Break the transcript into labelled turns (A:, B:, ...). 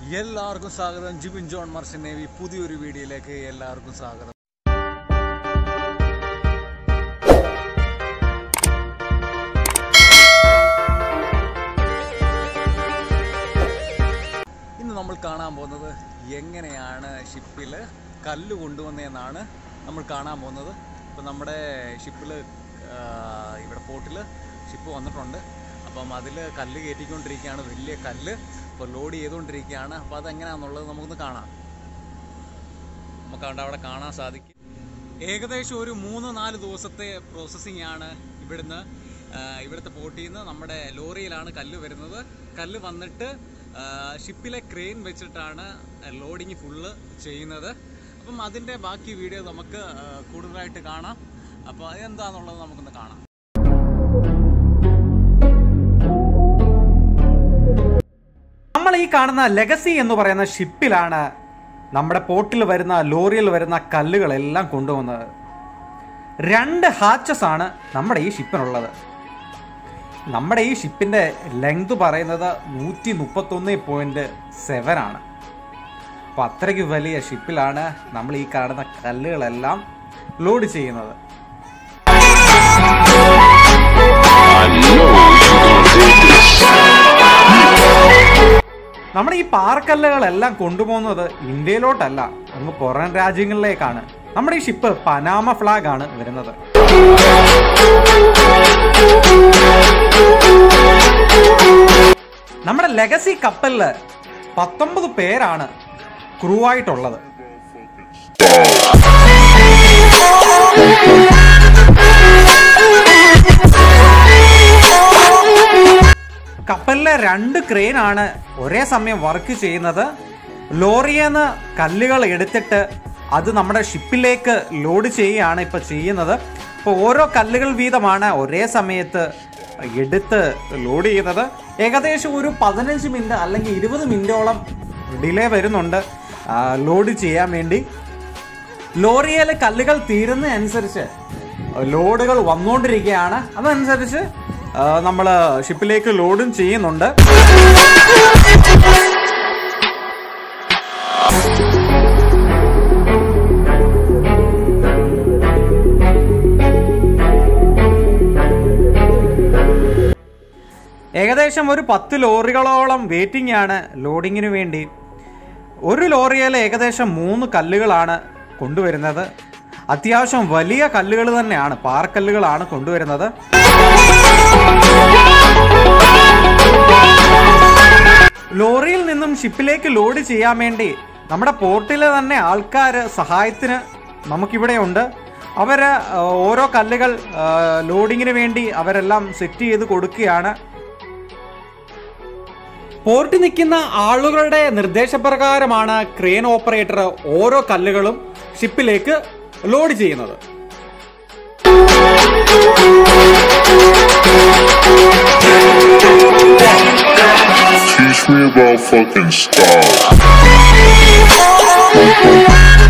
A: എല്ലാവർക്കും സ്വാഗതം Jibin John merchant navy പുതിയൊരു വീഡിയോയിലേക്ക് എല്ലാവർക്കും സ്വാഗതം ഇന്ന് നമ്മൾ കാണാൻ പോകുന്നത് എങ്ങനെയാണ് ഷിപ്പിൽ കല്ല് കൊണ്ടുവന്നതെന്നാണ് നമ്മൾ കാണാൻ പോകുന്നത് ഇപ്പം നമ്മുടെ ഷിപ്പിൽ ഇവിടെ പോർട്ടിൽ ഷിപ്പ് വന്നിട്ടുണ്ട് അപ്പം അതിൽ കല്ല് കയറ്റിക്കൊണ്ടിരിക്കുകയാണ് വലിയ കല്ല് ഇപ്പോൾ ലോഡ് ചെയ്തുകൊണ്ടിരിക്കുകയാണ് അപ്പോൾ അതെങ്ങനെയാണെന്നുള്ളത് നമുക്കൊന്ന് കാണാം നമുക്ക് അവിടെ അവിടെ കാണാൻ സാധിക്കും ഏകദേശം ഒരു മൂന്ന് നാല് ദിവസത്തെ പ്രോസസ്സിംഗ് ആണ് ഇവിടുന്ന് ആ, ഇവിടുത്തെ പോർട്ടിൽ നിന്ന് നമ്മുടെ ലോറിയിലാണ് കല്ല് വരുന്നത് കല്ല് വന്നിട്ട് ആ, ഷിപ്പിലെ ക്രെയിൻ വെച്ചിട്ടാണ് ലോഡിങ് ഫുള്ള് ചെയ്യുന്നത് അപ്പം അതിൻ്റെ ബാക്കി വീഡിയോ നമുക്ക് ആ, കൂടുതലായിട്ട് കാണാം അപ്പോൾ അതെന്താണെന്നുള്ളത് നമുക്കൊന്ന് കാണാം
B: നമ്മൾ ഈ കാണുന്ന ലെഗസി എന്ന് പറയുന്ന ഷിപ്പിലാണ് നമ്മുടെ പോർട്ടിൽ വരുന്ന ലോറിയിൽ വരുന്ന കല്ലുകളെല്ലാം കൊണ്ടുവന്നത് രണ്ട് ഹാച്ചസ് ആണ് നമ്മുടെ ഈ ഷിപ്പിനുള്ളത് നമ്മുടെ ഈ ഷിപ്പിൻ്റെ ലെങ്ത് പറയുന്നത് നൂറ്റി മുപ്പത്തൊന്ന് പോയിൻറ്റ് സെവൻ ആണ് അപ്പോൾ അത്രയ്ക്ക് വലിയ ഷിപ്പിലാണ് നമ്മൾ ഈ കാണുന്ന കല്ലുകളെല്ലാം ലോഡ് ചെയ്യുന്നത് നമ്മുടെ ഈ പാറക്കല്ലുകളെല്ലാം കൊണ്ടുപോകുന്നത് ഇന്ത്യയിലോട്ടല്ല അങ്ങ് പുറം രാജ്യങ്ങളിലേക്കാണ് നമ്മുടെ ഈ ഷിപ്പ് പനാമ ഫ്ലാഗ് ആണ് വരുന്നത് നമ്മുടെ ലെഗസി കപ്പലില് പത്തൊമ്പത് പേരാണ് ക്രൂ ആയിട്ടുള്ളത് കപ്പലിലെ രണ്ട് ക്രെയിനാണ് ഒരേ സമയം വർക്ക് ചെയ്യുന്നത് ലോറിയെന്ന് കല്ലുകൾ എടുത്തിട്ട് അത് നമ്മുടെ ഷിപ്പിലേക്ക് ലോഡ് ചെയ്യുകയാണ് ഇപ്പോൾ ചെയ്യുന്നത് അപ്പോൾ ഓരോ കല്ലുകൾ വീതമാണ് ഒരേ സമയത്ത് എടുത്ത് ലോഡ് ചെയ്യുന്നത് ഏകദേശം ഒരു പതിനഞ്ച് മിനിറ്റ് അല്ലെങ്കിൽ ഇരുപത് മിനിറ്റോളം ഡിലേ വരുന്നുണ്ട് ആ, ലോഡ് ചെയ്യാൻ വേണ്ടി ലോറിയിൽ കല്ലുകൾ തീരുന്നതനുസരിച്ച് ലോഡുകൾ വന്നുകൊണ്ടിരിക്കുകയാണ് അതനുസരിച്ച് നമ്മൾ ഷിപ്പിലേക്ക് ലോഡും ചെയ്യുന്നുണ്ട് ഏകദേശം ഒരു പത്ത് ലോറികളോളം വെയിറ്റിംഗ് ആണ് ലോഡിങ്ങിന് വേണ്ടി ഒരു ലോറിയിൽ ഏകദേശം മൂന്ന് കല്ലുകളാണ് കൊണ്ടുവരുന്നത് അത്യാവശ്യം വലിയ കല്ലുകൾ തന്നെയാണ് പാറക്കല്ലുകളാണ് കൊണ്ടുവരുന്നത് ലോറിയിൽ നിന്നും ഷിപ്പിലേക്ക് ലോഡ് ചെയ്യാൻ വേണ്ടി നമ്മുടെ പോർട്ടിലെ തന്നെ ആൾക്കാർ സഹായത്തിന് നമുക്കിവിടെ ഉണ്ട് അവർ ഓരോ കല്ലുകൾ ആ, ലോഡിങ്ങിന് വേണ്ടി അവരെല്ലാം സെറ്റ് ചെയ്ത് കൊടുക്കുകയാണ് പോർട്ടിൽ നിൽക്കുന്ന ആളുകളുടെ നിർദ്ദേശപ്രകാരമാണ് ക്രെയിൻ ഓപ്പറേറ്റർ ഓരോ കല്ലുകളും ഷിപ്പിലേക്ക് ലോഡ് ചെയ്യുന്നത്
C: Teach me about fucking stars.